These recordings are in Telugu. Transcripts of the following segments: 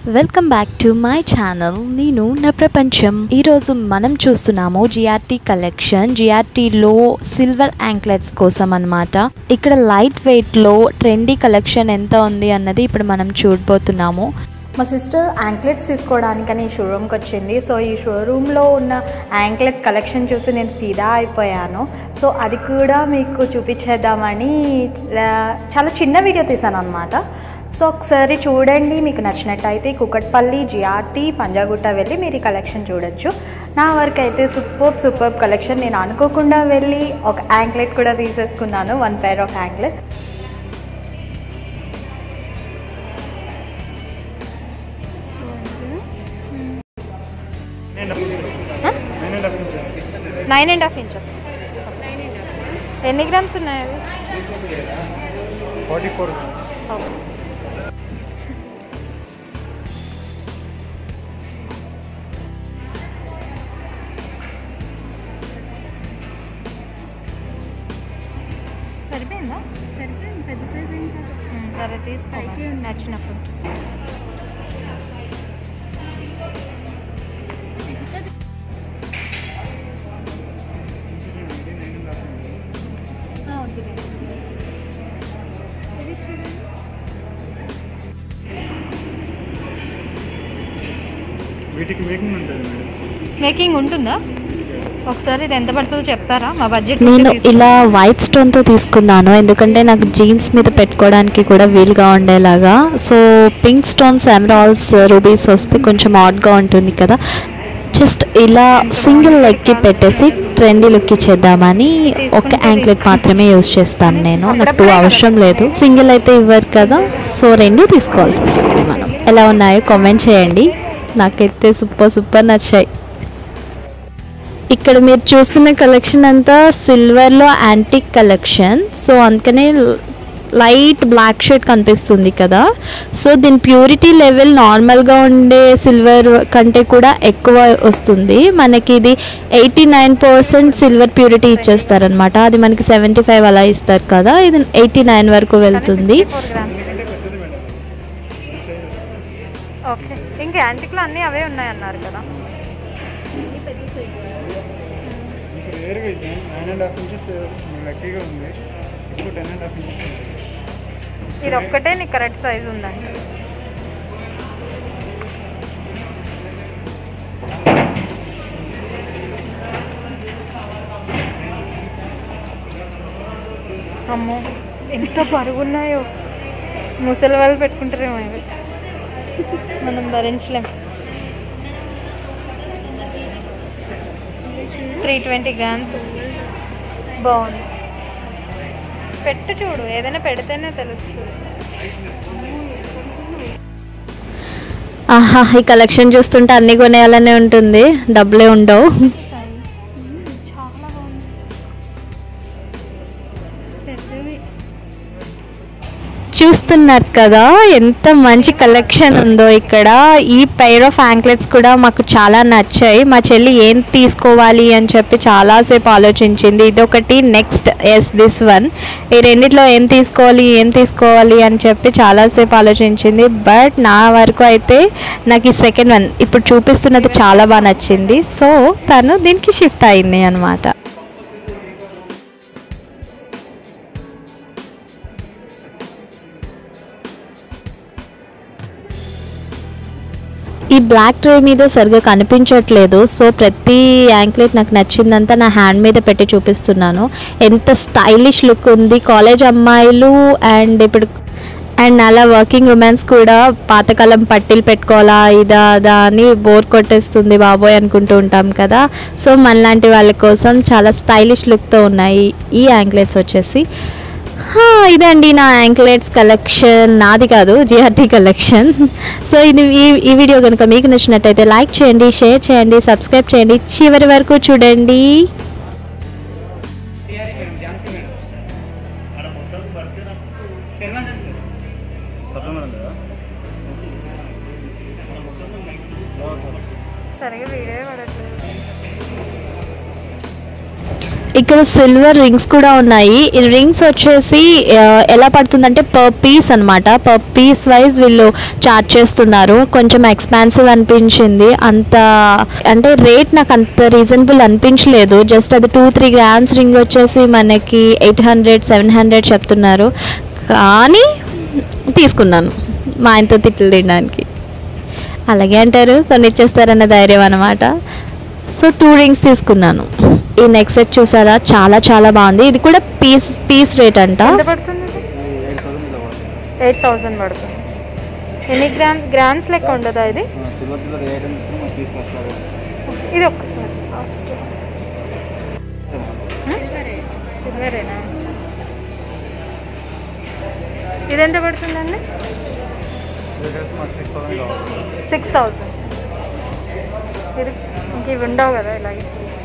welcome back to my channel నేను నా ప్రపంచం ఈరోజు మనం చూస్తున్నాము జిఆర్టీ కలెక్షన్ జిఆర్టీలో సిల్వర్ యాంక్లెట్స్ కోసం అన్నమాట ఇక్కడ లైట్ వెయిట్లో ట్రెండీ కలెక్షన్ ఎంత ఉంది అన్నది ఇప్పుడు మనం చూడబోతున్నాము మా సిస్టర్ యాంక్లెట్స్ తీసుకోవడానికని ఈ షోరూమ్కి వచ్చింది సో ఈ షోరూంలో ఉన్న యాంక్లెట్స్ కలెక్షన్ చూసి నేను ఫిదా అయిపోయాను సో అది కూడా మీకు చూపించేద్దామని లా- చాలా చిన్న వీడియో తీసాను అనమాట సో ఒకసారి చూడండి మీకు నచ్చినట్టయితే కుకట్పల్లి జిఆర్టీ పంజాగుట్ట వెళ్ళి మీరు ఈ కలెక్షన్ చూడొచ్చు నా వరకు అయితే సూపర్ సూపర్ కలెక్షన్ నేను అనుకోకుండా వెళ్ళి ఒక యాంక్లెట్ కూడా తీసేసుకున్నాను one pair of anklet nine and half inches ఎన్ని గ్రామ్స్ ఉన్నాయి అవి ఫార్టీ ఫోర్ సరిపోయిందా సరిపోయింది పెద్ద సైజ్ ఏం కాదు సరే తీసుకో నచ్చినప్పుడు ఆ, వద్దులే ఇది చూడండి వీటికి మేకింగ్ ఉంటుంది మేడం మేకింగ్ ఉంటుందా ఒకసారి ఇది ఎంత పడుతుందో చెప్తారా మా బడ్జెట్ నేను ఇలా వైట్ స్టోన్తో తీసుకున్నాను ఎందుకంటే నాకు జీన్స్ మీద పెట్టుకోవడానికి కూడా వీలుగా ఉండేలాగా so pink stones emeralds rubies వస్తే కొంచెం ఆడ్గా ఉంటుంది కదా జస్ట్ ఇలా సింగిల్ లెగ్కి పెట్టేసి ట్రెండీ లుక్ ఇచ్చేద్దామని ఒక యాంక్లెట్ మాత్రమే యూజ్ చేస్తాను నేను నాకు టూ అవసరం లేదు సింగిల్ అయితే ఇవ్వరు కదా సో రెండు తీసుకోవాల్సి వస్తుంది మనం ఎలా ఉన్నాయో కామెంట్ చేయండి నాకైతే సూపర్ సూపర్ నచ్చాయి ఇక్కడ మీరు చూస్తున్న కలెక్షన్ అంతా సిల్వర్లో యాంటిక్ కలెక్షన్ సో అందుకనే లైట్ బ్లాక్ షేడ్ కనిపిస్తుంది కదా సో దీని ప్యూరిటీ లెవెల్ నార్మల్గా ఉండే సిల్వర్ కంటే కూడా ఎక్కువ వస్తుంది మనకి ఇది eighty nine percent silver purity ఇచ్చేస్తారనమాట అది మనకి సెవెంటీ ఫైవ్ అలా ఇస్తారు కదా ఇది ఎయిటీ నైన్ వరకు వెళ్తుంది ఓకే ఇంకా యాంటిక్లో అన్నీ అవే ఉన్నాయి అన్నారు కదా ఇంకా రేర్గా ఇది నైన్ అండ్ హాఫ్ ఇంచెస్ లక్కీగా ఉంది ఇప్పుడు టెన్ అండ్ హాఫ్ ఇంచెస్ ఉంది ఇది ఒక్కటే నీకు కరెక్ట్ సైజ్ ఉందండి అమ్మో ఎంత బరుగున్నాయో ముసలి వాళ్ళు పెట్టుకుంటారేమో ఇవి మనం భరించలేం త్రీ ట్వంటీ గ్రామ్స్ బాగుంది పెట్టు చూడు ఏదైనా పెడితేనే తెలుస్తుంది ఆహా ఈ కలెక్షన్ చూస్తుంటే అన్ని కొనేయాలనే ఉంటుంది డబ్బులే ఉండవు చాలా బాగుంది పెద్దవి చూస్తున్నారు కదా ఎంత మంచి కలెక్షన్ ఉందో ఇక్కడ ఈ పైర్ ఆఫ్ యాంక్లెట్స్ కూడా మాకు చాలా నచ్చాయి మా చెల్లి ఏం తీసుకోవాలి అని చెప్పి చాలాసేపు ఆలోచించింది ఇదొకటి నెక్స్ట్ ఎస్ దిస్ వన్ ఈ రెండిట్లో ఏం తీసుకోవాలి ఏం తీసుకోవాలి అని చెప్పి చాలాసేపు ఆలోచించింది బట్ నా వరకు అయితే నాకు ఈ సెకండ్ వన్ ఇప్పుడు చూపిస్తున్నది చాలా బాగా నచ్చింది సో తను దీనికి షిఫ్ట్ అయింది అనమాట ఈ బ్లాక్ ట్రే మీద సరిగా కనిపించట్లేదు సో ప్రతి యాంక్లెట్ నాకు నచ్చిందంతా నా హ్యాండ్ మీద పెట్టి చూపిస్తున్నాను ఎంత స్టైలిష్ లుక్ ఉంది కాలేజ్ అమ్మాయిలు అండ్ ఇప్పుడు అండ్ అలా వర్కింగ్ ఉమెన్స్ కూడా పాతకాలం పట్టీలు పెట్టుకోవాలా ఇదా అదా అని బోర్ కొట్టేస్తుంది బాబోయ్ అనుకుంటూ ఉంటాం కదా సో మనలాంటి వాళ్ళ కోసం చాలా స్టైలిష్ లుక్తో ఉన్నాయి ఈ యాంక్లెట్స్ వచ్చేసి హా, ఇదండి నా యాంక్లెట్స్ కలెక్షన్ నాది కాదు జిఆర్టీ కలెక్షన్ సో ఇది ఈ ఈ వీడియో కనుక మీకు నచ్చినట్టయితే లైక్ చేయండి షేర్ చేయండి సబ్స్క్రైబ్ చేయండి చివరి వరకు చూడండి సరిగా వీడియో పడట్లేదు ఇక్కడ సిల్వర్ రింగ్స్ కూడా ఉన్నాయి ఈ రింగ్స్ వచ్చేసి ఆ, ఎలా పడుతుందంటే పర్ పీస్ అనమాట పర్ పీస్ వైజ్ వీళ్ళు చార్జ్ చేస్తున్నారు కొంచెం ఎక్స్పాన్సివ్ అనిపించింది అంత అంటే రేట్ నాకు అంత రీజనబుల్ అనిపించలేదు జస్ట్ అది టూ త్రీ గ్రామ్స్ రింగ్ వచ్చేసి మనకి ఎయిట్ హండ్రెడ్ సెవెన్ హండ్రెడ్ చెప్తున్నారు కానీ తీసుకున్నాను మా ఆయనతో తిట్లు తినడానికి అలాగే అంటారు కొన్ని ఇచ్చేస్తారన్న ధైర్యం అనమాట సో టూ రింగ్స్ తీసుకున్నాను ఈ నెక్ సెట్ చూసారా చాలా చాలా బాగుంది ఇది కూడా పీస్ పీస్ రేట్ అంట ఎంత పడుతుంది ఎయిట్ థౌసండ్ పడుతుంది ఎన్ని గ్రామ్స్ గ్రామ్స్ లెక్క ఉండదా ఇది సిల్వర్ సిల్వర్ ఏ ఐటమ్ ఇచ్చినా మనకి తీసుకొస్తారు ఇది ఒక్కసారి కాస్ట్ సిల్వరేనా ఇది ఎంత పడుతుందండి మాకు సిక్స్ థౌసండ్ కావాలి సిక్స్ థౌసండ్ ఇది ఇంక ఇవి ఉండవు కదా ఇలాగే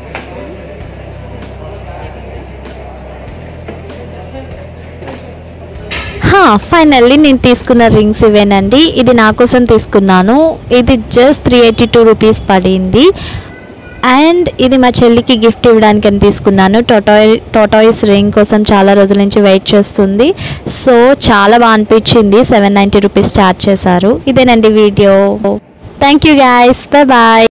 ఫైనల్లీ నేను తీసుకున్న రింగ్స్ ఇవేనండి ఇది నా కోసం తీసుకున్నాను ఇది just three eighty two rupees పడింది అండ్ ఇది మా చెల్లికి గిఫ్ట్ ఇవ్వడానికి అని తీసుకున్నాను టోటాయ్ టోటాయిస్ రింగ్ కోసం చాలా రోజుల నుంచి వెయిట్ చేస్తుంది సో చాలా బాగా అనిపించింది సెవెన్ నైంటీ రూపీస్ చార్జ్ చేశారు ఇదేనండి video thank you guys bye bye